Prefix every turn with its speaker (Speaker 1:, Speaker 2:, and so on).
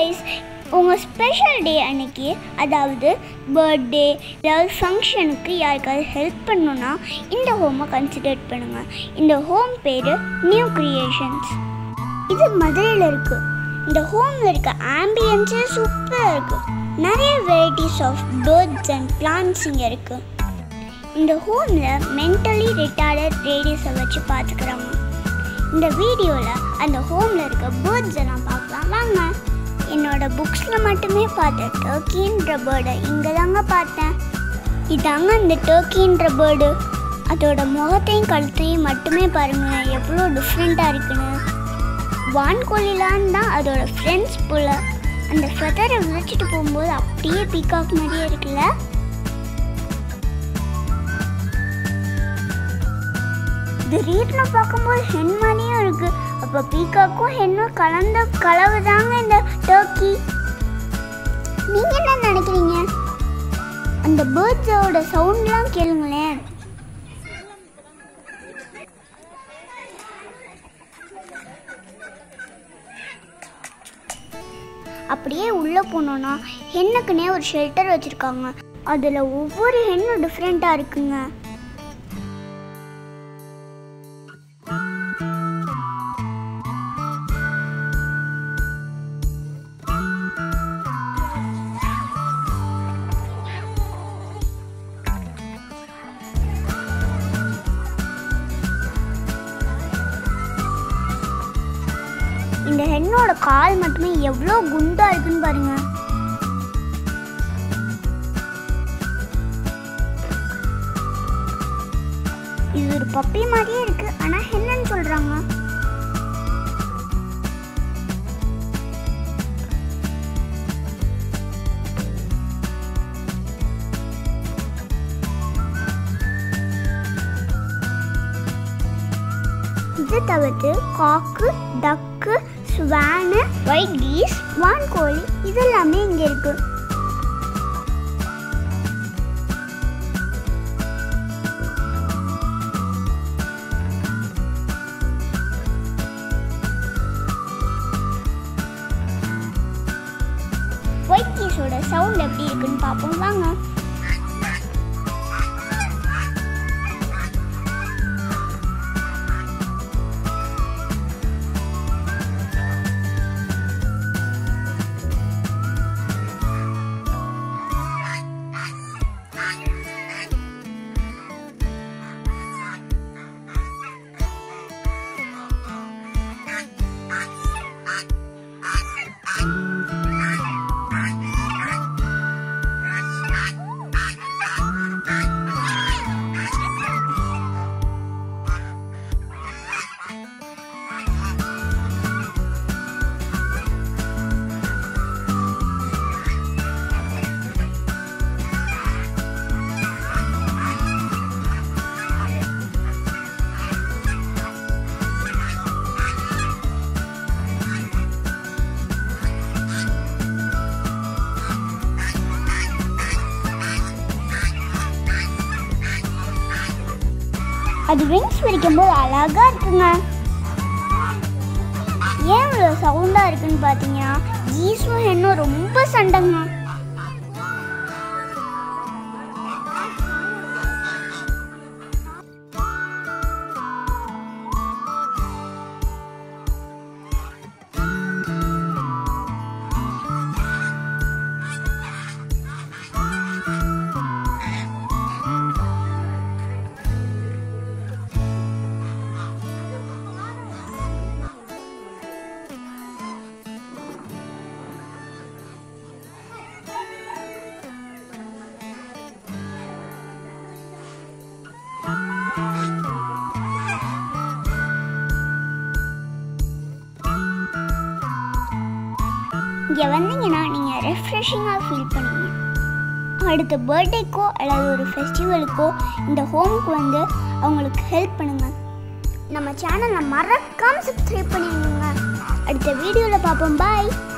Speaker 1: guys உங்கள் special day அன்னைக்கு அதாவது பர்த்டே ஏதாவது ஃபங்க்ஷனுக்கு யாருக்காவது ஹெல்ப் பண்ணணுன்னா இந்த ஹோமை கன்சிடர் பண்ணுங்கள் இந்த ஹோம் பேர் நியூ கிரியேஷன்ஸ் இது மதுரையில் இருக்குது இந்த ஹோமில் இருக்க ஆம்பியன்ஸே சூப்பராக இருக்குது நிறைய varieties of birds and plants இங்கே இருக்குது இந்த ஹோமில் மென்டலி ரிட்டார்டட் லேடிஸை வச்சு பார்த்துக்கிறாங்க இந்த வீடியோவில் அந்த ஹோமில் இருக்க பேர்ட்ஸ் எல்லாம் பார்க்கலாம் வாங்க என்னோட புக்ஸில் மட்டுமே பார்த்த டர்க்கின்ற பேர்டை இங்கே தாங்க பார்த்தேன் இதாங்க அந்த டர்க்கின்ற பேர்டு அதோட முகத்தையும் கழுத்தையும் மட்டுமே பாருங்களேன் எவ்வளோ டிஃப்ரெண்ட்டாக இருக்குன்னு வான்கோழிலான் தான் அதோட ஃப்ரெண்ட்ஸ் போல் அந்த ஃபெதரை விழிச்சிட்டு போகும்போது அப்படியே பீகாக் மாதிரியே இருக்குல்ல திடீர்னு பார்க்கும்போது ஹென் மாதிரியும் இருக்கு அப்போ பீகாக்கும் ஹென்னும் கலந்த கலவு தாங்க இந்த டர்க்கி நீங்க என்ன நினைக்கிறீங்க அந்த பேர்ட்ஸோட சவுண்ட்லாம் கேளுங்களேன் அப்படியே உள்ளே போனோன்னா ஹென்னுக்குன்னே ஒரு ஷெல்டர் வச்சுருக்காங்க அதில் ஒவ்வொரு ஹென்னும் டிஃப்ரெண்ட்டாக இருக்குங்க இந்த ஹென்னோட கால் மட்டுமே எவ்வளோ குண்டா இருக்குன்னு பாருங்க இது ஒரு பப்பி மாதிரியே இருக்கு ஆனா ஹென்னன்னு சொல்றாங்க இது தவிர்த்து காக்கு டக்கு ஸ்வானு ஒயிட் கீஸ் வான்கோழி இதெல்லாமே இங்கே இருக்கு ஒயிட் கீஸோட சவுண்ட் எப்படி இருக்குன்னு பார்ப்போம் வாங்க அது விங்ஸ் விரிக்கும்போது அழகா இருக்குங்க ஏன் இவ்வளோ சவுண்டாக இருக்குன்னு பார்த்தீங்கன்னா ஜீஸும் ஹென்னும் ரொம்ப சண்டைங்க இங்கே வந்தீங்கன்னா நீங்கள் ரெஃப்ரெஷிங்காக ஃபீல் பண்ணுவீங்க அடுத்த பர்த்டேக்கோ அல்லது ஒரு ஃபெஸ்டிவலுக்கோ இந்த ஹோமுக்கு வந்து அவங்களுக்கு ஹெல்ப் பண்ணுங்கள் நம்ம சேனலை மறக்காமல் சப்ஸ்கிரைப் பண்ணிடுங்க அடுத்த வீடியோவில் பார்ப்போம் பாய்